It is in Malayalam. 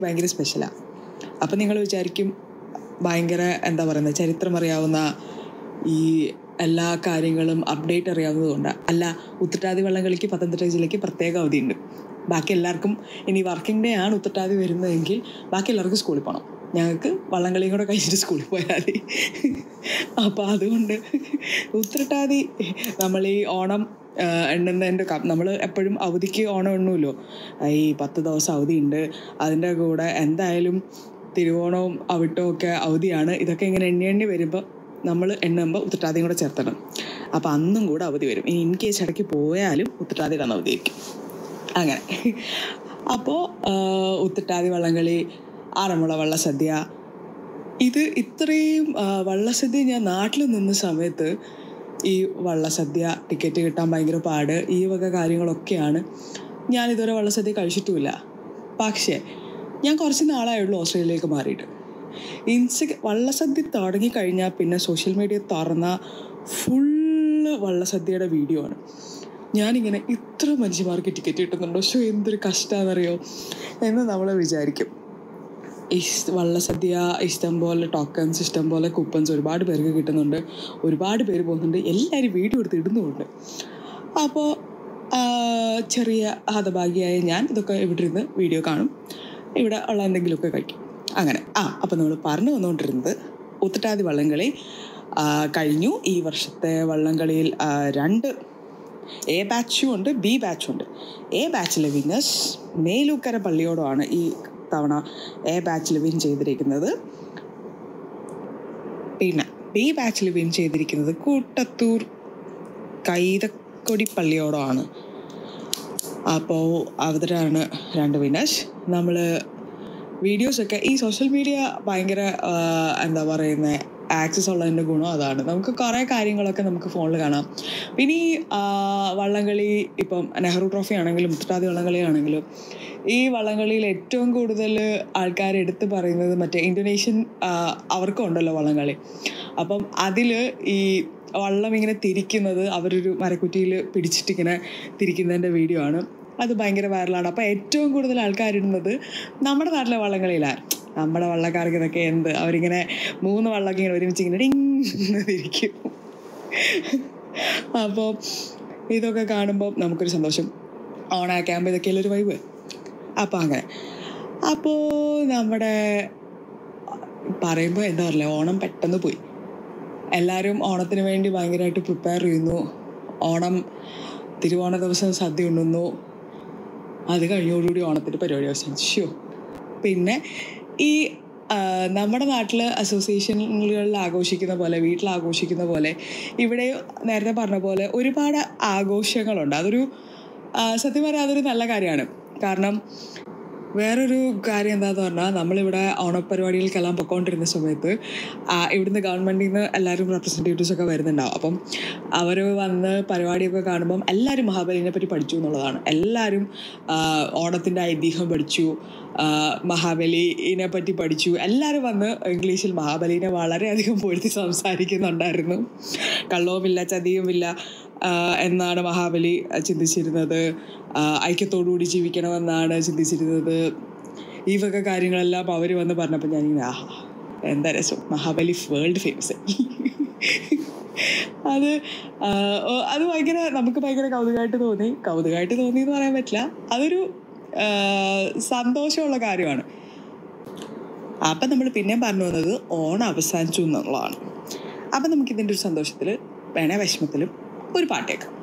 ഭയങ്കര സ്പെഷ്യലാണ് അപ്പം നിങ്ങൾ വിചാരിക്കും ഭയങ്കര എന്താ പറയുന്നത് ചരിത്രം അറിയാവുന്ന ഈ എല്ലാ കാര്യങ്ങളും അപ്ഡേറ്റ് അറിയാവുന്നതുകൊണ്ട് അല്ല ഉത്രട്ടാതി വള്ളംകളിക്ക് പത്തനംതിട്ട ജില്ലയ്ക്ക് പ്രത്യേക അവധിയുണ്ട് ബാക്കി എല്ലാവർക്കും ഇനി വർക്കിംഗ് ഡേ ആണ് ഉത്രട്ടാതി വരുന്നതെങ്കിൽ ബാക്കി എല്ലാവർക്കും സ്കൂളിൽ പോകണം ഞങ്ങൾക്ക് വള്ളംകളിയും കൂടെ കഴിഞ്ഞിട്ട് സ്കൂളിൽ പോയാൽ മതി അപ്പോൾ അതുകൊണ്ട് ഉത്രട്ടാതി നമ്മൾ ഈ ഓണം എണ്ണുന്നതിൻ്റെ നമ്മൾ എപ്പോഴും അവധിക്ക് ഓണം എണ്ണുമല്ലോ ഈ പത്ത് ദിവസം അവധിയുണ്ട് അതിൻ്റെ കൂടെ എന്തായാലും തിരുവോണവും അവിട്ടവും ഒക്കെ അവധിയാണ് ഇതൊക്കെ ഇങ്ങനെ എണ്ണി എണ്ണി വരുമ്പോൾ നമ്മൾ എണ്ണുമ്പോൾ ഉത്രട്ടാതിയും കൂടെ ചേർത്തണം അപ്പോൾ അന്നും കൂടെ അവധി വരും ഇനി ഇൻ കേസ് ഇടയ്ക്ക് പോയാലും ഉത്രട്ടാതിയുടെ അന്ന് അവധിയായിരിക്കും അങ്ങനെ അപ്പോൾ ഉത്രട്ടാതി വള്ളംകളി ആറന്മുള വള്ളസദ്യ ഇത് ഇത്രയും ആ, വള്ളസദ്യ ഞാൻ നാട്ടിൽ നിന്ന സമയത്ത് ഈ വള്ളസദ്യ ടിക്കറ്റ് കിട്ടാൻ ഭയങ്കര പാട് ഈ വക കാര്യങ്ങളൊക്കെയാണ് ഞാനിതുവരെ വള്ളസദ്യ കഴിച്ചിട്ടുമില്ല പക്ഷേ ഞാൻ കുറച്ച് നാളായുള്ളൂ ഓസ്ട്രേലിയയിലേക്ക് മാറിയിട്ട് ഇൻസ്റ്റ വള്ളസദ്യ തുടങ്ങിക്കഴിഞ്ഞാൽ പിന്നെ സോഷ്യൽ മീഡിയ തുറന്ന ഫുള്ള് വള്ളസദ്യയുടെ വീഡിയോ ആണ് ഞാനിങ്ങനെ ഇത്ര മനുഷ്യന്മാർക്ക് ടിക്കറ്റ് കിട്ടുന്നുണ്ടോ ഷോ എന്തൊരു കഷ്ടമാണെന്നറിയോ എന്ന് നമ്മൾ വിചാരിക്കും ഇഷ് വള്ളസദ്യ ഇഷ്ടം പോലെ ടോക്കൺസ് ഇഷ്ടം പോലെ കൂപ്പൺസ് ഒരുപാട് പേർക്ക് കിട്ടുന്നുണ്ട് ഒരുപാട് പേര് പോകുന്നുണ്ട് എല്ലാവരും വീഡിയോ എടുത്ത് ഇടുന്നുമുണ്ട് അപ്പോൾ ചെറിയ ഹതഭാഗിയായ ഞാൻ ഇതൊക്കെ ഇവിടെ ഇരുന്ന് വീഡിയോ കാണും ഇവിടെ ഉള്ള എന്തെങ്കിലുമൊക്കെ കഴിക്കും അങ്ങനെ ആ അപ്പോൾ നമ്മൾ പറഞ്ഞു വന്നുകൊണ്ടിരുന്നത് ഉത്തട്ടാതി വള്ളംകളി ആ, കഴിഞ്ഞു ഈ വർഷത്തെ വള്ളംകളിയിൽ ആ, രണ്ട് എ ബാച്ചും ഉണ്ട് ബി ബാച്ചും ഉണ്ട് എ ബാച്ചിലെ വിന്നേഴ്സ് മേലൂക്കര പള്ളിയോടമാണ് ഈ തവണ എ ബാച്ചിൽ വിൻ ചെയ്തിരിക്കുന്നത് പിന്നെ ബി ബാച്ചിൽ വിൻ ചെയ്തിരിക്കുന്നത് കൂട്ടത്തൂർ കൈതക്കൊടി പള്ളിയോടമാണ് അപ്പോൾ അവരാണ് രണ്ട് വിന്നേഴ്സ് നമ്മൾ വീഡിയോസൊക്കെ ഈ സോഷ്യൽ മീഡിയ ഭയങ്കര ആ, എന്താ പറയുന്നത് ആക്സസ് ഉള്ളതിൻ്റെ ഗുണം അതാണ് നമുക്ക് കുറേ കാര്യങ്ങളൊക്കെ നമുക്ക് ഫോണിൽ കാണാം പിന്നെ ഈ ആ, വള്ളംകളി ഇപ്പം നെഹ്റു ട്രോഫി ആണെങ്കിലും മുത്തട്ടാതി വള്ളംകളി ആണെങ്കിലും ഈ വള്ളംകളിയിൽ ഏറ്റവും കൂടുതൽ ആൾക്കാർ എടുത്ത് പറയുന്നത് മറ്റേ ഇന്തോനേഷ്യൻ ആ, അവർക്കും ഉണ്ടല്ലോ വള്ളംകളി അപ്പം അതിൽ ഈ വള്ളം ഇങ്ങനെ തിരിക്കുന്നത് അവരൊരു മരക്കുറ്റിയിൽ പിടിച്ചിട്ട് ഇങ്ങനെ തിരിക്കുന്നതിൻ്റെ വീഡിയോ ആണ് അത് ഭയങ്കര വൈറലാണ് അപ്പോൾ ഏറ്റവും കൂടുതൽ ആൾക്കാരിടുന്നത് നമ്മുടെ നാട്ടിലെ വള്ളംകളിയിലാണ് നമ്മുടെ വള്ളക്കാർക്ക് ഇതൊക്കെ എന്ത് അവരിങ്ങനെ മൂന്ന് വള്ളമൊക്കെ ഇങ്ങനെ ഒരുമിച്ച് ഇങ്ങനെ ഡിങ് തിരിക്കും അപ്പോൾ ഇതൊക്കെ കാണുമ്പോൾ നമുക്കൊരു സന്തോഷം ഓണാക്കാകുമ്പോൾ ഇതൊക്കെയല്ലേ ഒരു വൈബ് അപ്പോൾ അങ്ങനെ അപ്പോൾ നമ്മുടെ പറയുമ്പോൾ എന്താ പറയുക ഓണം പെട്ടെന്ന് പോയി എല്ലാവരും ഓണത്തിന് വേണ്ടി ഭയങ്കരമായിട്ട് പ്രിപ്പയർ ചെയ്യുന്നു ഓണം തിരുവോണ ദിവസം സദ്യ ഉണ്ണുന്നു അത് കഴിഞ്ഞോടുകൂടി ഓണത്തിൻ്റെ പരിപാടി അവസാനിച്ചു പിന്നെ ഈ ആ, നമ്മുടെ നാട്ടിൽ അസോസിയേഷനുകളിൽ ആഘോഷിക്കുന്ന പോലെ വീട്ടിൽ ആഘോഷിക്കുന്ന പോലെ ഇവിടെ നേരത്തെ പറഞ്ഞ പോലെ ഒരുപാട് ആഘോഷങ്ങളുണ്ട് അതൊരു ആ, സത്യം പറഞ്ഞാൽ അതൊരു നല്ല കാര്യമാണ് കാരണം വേറൊരു കാര്യം എന്താന്ന് പറഞ്ഞാൽ നമ്മളിവിടെ ഓണപരിപാടികൾക്കെല്ലാം പൊക്കോണ്ടിരുന്ന സമയത്ത് ആ, ഇവിടുന്ന് ഗവൺമെൻറ്റിൽ നിന്ന് എല്ലാവരും റെപ്രസെൻറ്റേറ്റീവ്സ് ഒക്കെ വരുന്നുണ്ടാവും അപ്പം അവർ വന്ന് പരിപാടിയൊക്കെ കാണുമ്പം എല്ലാവരും മഹാബലിനെ പറ്റി പഠിച്ചു എന്നുള്ളതാണ് എല്ലാവരും ഓണത്തിൻ്റെ ഐതിഹ്യം പഠിച്ചു ആ, മഹാബലിനെ പറ്റി പഠിച്ചു എല്ലാവരും വന്ന് ഇംഗ്ലീഷിൽ മഹാബലിനെ വളരെയധികം പൊഴുത്തി സംസാരിക്കുന്നുണ്ടായിരുന്നു കള്ളവുമില്ല ചതിയുമില്ല ആ, എന്നാണ് മഹാബലി ചിന്തിച്ചിരുന്നത് ആ, ഐക്യത്തോടുകൂടി ജീവിക്കണമെന്നാണ് ചിന്തിച്ചിരുന്നത് ഈ വക കാര്യങ്ങളെല്ലാം അവർ വന്ന് പറഞ്ഞപ്പോൾ ഞാനിങ്ങനെ ആഹാ എന്താ രസം മഹാബലി വേൾഡ് ഫേമസ് അത് ആ, ഓ, അത് ഭയങ്കര നമുക്ക് ഭയങ്കര കൗതുകമായിട്ട് തോന്നി കൗതുകമായിട്ട് തോന്നി എന്ന് പറയാൻ പറ്റില്ല അതൊരു ആ, സന്തോഷമുള്ള കാര്യമാണ് അപ്പം നമ്മൾ പിന്നെയും പറഞ്ഞു വന്നത് ഓണം അവസാനിച്ചു എന്നുള്ളതാണ് അപ്പം നമുക്കിതിൻ്റെ ഒരു സന്തോഷത്തിൽ വേണേ വിഷമത്തിലും ഒരു പാട്ടേക്കാം